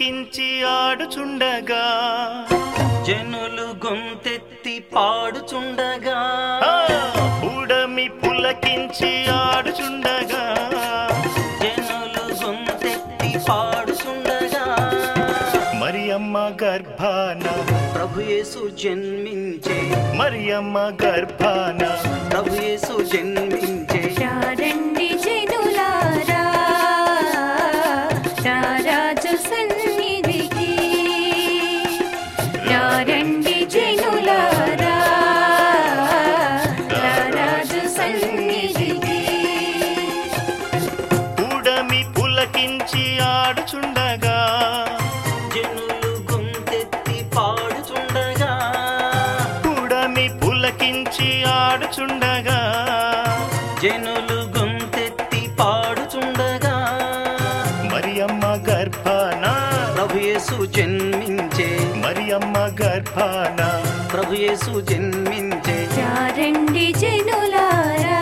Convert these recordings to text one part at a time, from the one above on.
పులకించి ఆడుచుండగా జనులు గొంతెత్తి పాడుచుండగా ఆ, పుడమి పులకించి ఆడుచుండగా జనులు గొంతెత్తి పాడుచుండగా మరి అమ్మ గర్భాన ప్రభు యేసు జన్మించే మరి అమ్మ గర్భాన ప్రభు యేసు జన్మించే రండి జనులారా రారాజు సన్నిధికి రండి జనులారా రారాజు సన్నిధికి పుడమి పులకించి ఆడుచుండగా జనులు గొంతెత్తి పాడుచుండగా పుడమి పులకించి ఆడుచుండగా జనులు గొంతెత్తి పాడుచుండగా మరి అమ్మ గర్భాన ప్రభు యేసు జన్మించే మరి అమ్మ గర్భాన ప్రభు యేసు జన్మించే రండి జనులారా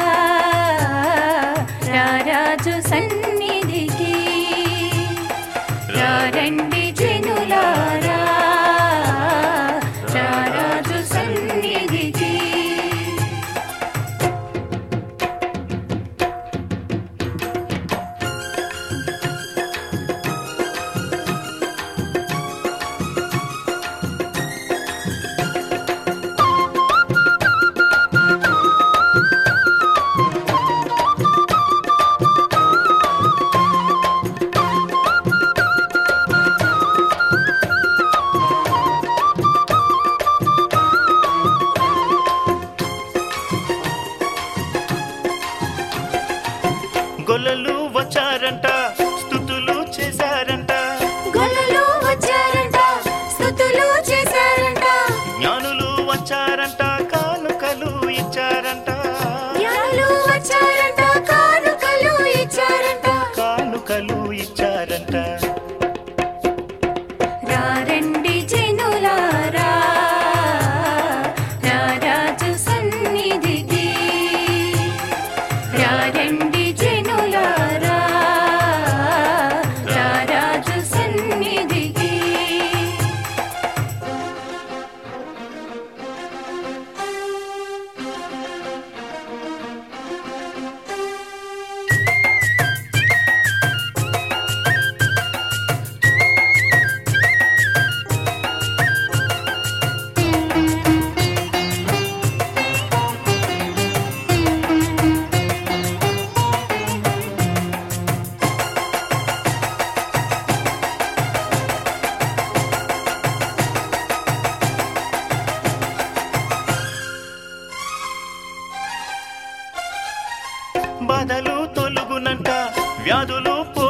రారాజు సన్నిధికి రండి జనులారా రారాజు సన్నిధికి గొల్లలు వచ్చారంట స్థుతులు చేశారంట గొల్లలు వచ్చారంట స్తుతులు చేశారంట జ్ఞానులు వచ్చారంట కానుకలు ఇచ్చారంట జ్ఞానులు వచ్చారంట కానుకలు ఇచ్చారంట కానుకలు ఇచ్చారంట రారండి జనులారా రారాజు సన్నిధికి రారండి జనులారా రారాజు సన్నిధికి బాధలు తొలుగునంట వ్యాధులు